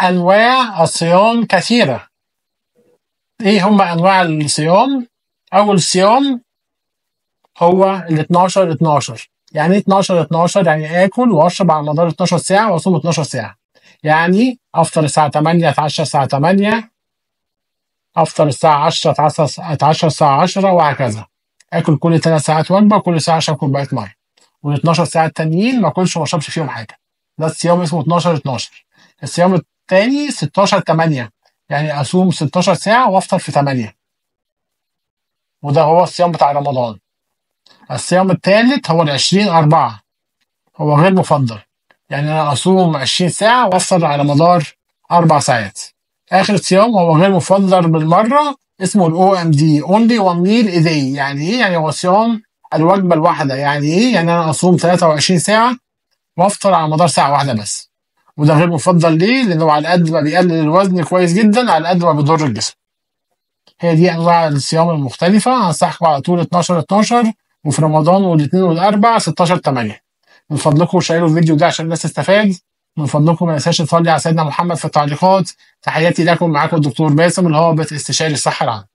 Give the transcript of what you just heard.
أنواع الصيام كثيرة إيه هم أنواع الصيام؟ أول صيام هو ال 12 12 يعني ايه 12 12 يعني آكل وأشرب على مدار 12 ساعة وأصوم 12 ساعة يعني أفطر الساعة 8 أتعشى الساعة 8 أفطر الساعة 10 أتعشى الساعة 10 وهكذا آكل كل 3 ساعات وجبة وكل ساعة أشرب كوباية مية وال 12 ساعة التانيين ما أكلش وما أشربش فيهم حاجة ده الصيام اسمه 12 12 الصيام التاني 16 8 يعني أصوم 16 ساعة وأفطر في 8 وده هو الصيام بتاع رمضان الصيام الثالث هو ال 20 4 هو غير مفضل يعني أنا أصوم 20 ساعة وأفطر على مدار أربع ساعات آخر صيام هو غير مفضل بالمرة اسمه الأو ام دي اونلي وان ميل a day يعني إيه؟ يعني هو صيام الوجبة الواحدة يعني إيه؟ يعني أنا أصوم 23 ساعة وأفطر على مدار ساعة واحدة بس وده غير مفضل ليه؟ لأنه على قد ما بيقلل الوزن كويس جدا على قد ما بيضر الجسم هي دي أنواع الصيام المختلفة أنصحكم على طول 12 12 وفي رمضان والاثنين والأربع 16 8 من فضلكم شيروا الفيديو ده عشان الناس تستفاد من فضلكم ما تنساش تصلي على سيدنا محمد في التعليقات تحياتي لكم معاكم الدكتور باسم اللي هو استشاري الصحة العامة